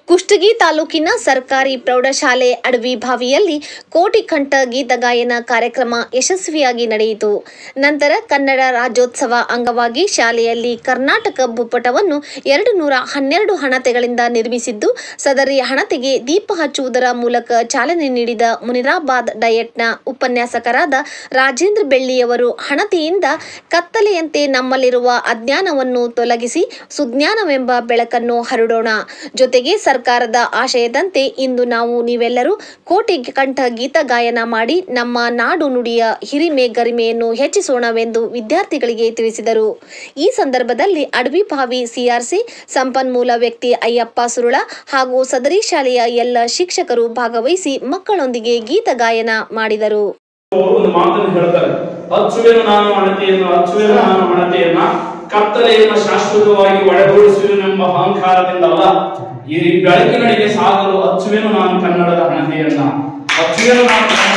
ಕುಷ್ಟಗಿ ತಾಲೂಕಿನ ಸರ್ಕಾರಿ ಪ್ರೌಢಶಾಲೆ ಅಡವಿ ಬಾವಿಯಲ್ಲಿ ಕೋಟಿಕಂಠ ಗೀತಗಾಯನ ಕಾರ್ಯಕ್ರಮ ಯಶಸ್ವಿಯಾಗಿ ನಡೆಯಿತು ನಂತರ ಕನ್ನಡ ರಾಜ್ಯೋತ್ಸವ ಅಂಗವಾಗಿ ಶಾಲೆಯಲ್ಲಿ ಕರ್ನಾಟಕ ಭೂಪಟವನ್ನು ಎರಡು ನೂರ ಹನ್ನೆರಡು ಹಣತೆಗಳಿಂದ ನಿರ್ಮಿಸಿದ್ದು ಸದರಿ ಹಣತೆಗೆ ದೀಪ ಹಚ್ಚುವುದರ ಮೂಲಕ ಚಾಲನೆ ನೀಡಿದ ಮುನಿರಾಬಾದ್ ಡಯಟ್ನ ಉಪನ್ಯಾಸಕರಾದ ರಾಜೇಂದ್ರ ಬೆಳ್ಳಿಯವರು ಹಣತೆಯಿಂದ ಕತ್ತಲೆಯಂತೆ ನಮ್ಮಲ್ಲಿರುವ ಅಜ್ಞಾನವನ್ನು ತೊಲಗಿಸಿ ಸುಜ್ಞಾನವೆಂಬ ಬೆಳಕನ್ನು ಹರಡೋಣ ಜೊತೆಗೆ ಸರ್ಕಾರದ ಆಶಯದಂತೆ ಇಂದು ನಾವು ನೀವೆಲ್ಲರೂ ಕೋಟಿ ಕಂಠ ಗೀತ ಗಾಯನ ಮಾಡಿ ನಮ್ಮ ನಾಡು ನುಡಿಯ ಹಿರಿಮೆ ಗರಿಮೆಯನ್ನು ಹೆಚ್ಚಿಸೋಣವೆಂದು ವಿದ್ಯಾರ್ಥಿಗಳಿಗೆ ತಿಳಿಸಿದರು ಈ ಸಂದರ್ಭದಲ್ಲಿ ಅಡವಿಭಾವಿ ಸಿಆರ್ಸಿ ಸಂಪನ್ಮೂಲ ವ್ಯಕ್ತಿ ಅಯ್ಯಪ್ಪ ಸುರುಳ ಹಾಗೂ ಸದರಿ ಶಾಲೆಯ ಎಲ್ಲ ಶಿಕ್ಷಕರು ಭಾಗವಹಿಸಿ ಮಕ್ಕಳೊಂದಿಗೆ ಗೀತ ಗಾಯನ ಮಾಡಿದರು ಅವರು ಒಂದು ಮಾತನ್ನು ಹೇಳ್ತಾರೆ ಅಚ್ಚುವೆನು ನಾನು ಅಣತೆಯನ್ನು ಅಚ್ಚುವೆನು ನಾನು ಅಣತೆಯನ್ನ ಕತ್ತಲೆಯನ್ನು ಶಾಶ್ವತವಾಗಿ ಒಳಗೂಡಿಸುವೆನೆಂಬ ಅಹಂಕಾರದಿಂದಲ್ಲ ಈ ಬೆಳಕಿನಡೆಗೆ ಸಾಗಲು ಅಚ್ಚುವೆನು ನಾನು ಕನ್ನಡದ ಹಣತೆಯನ್ನ ಅಚ್ಚುವೆನು ನಾನು ಕನ್ನಡದ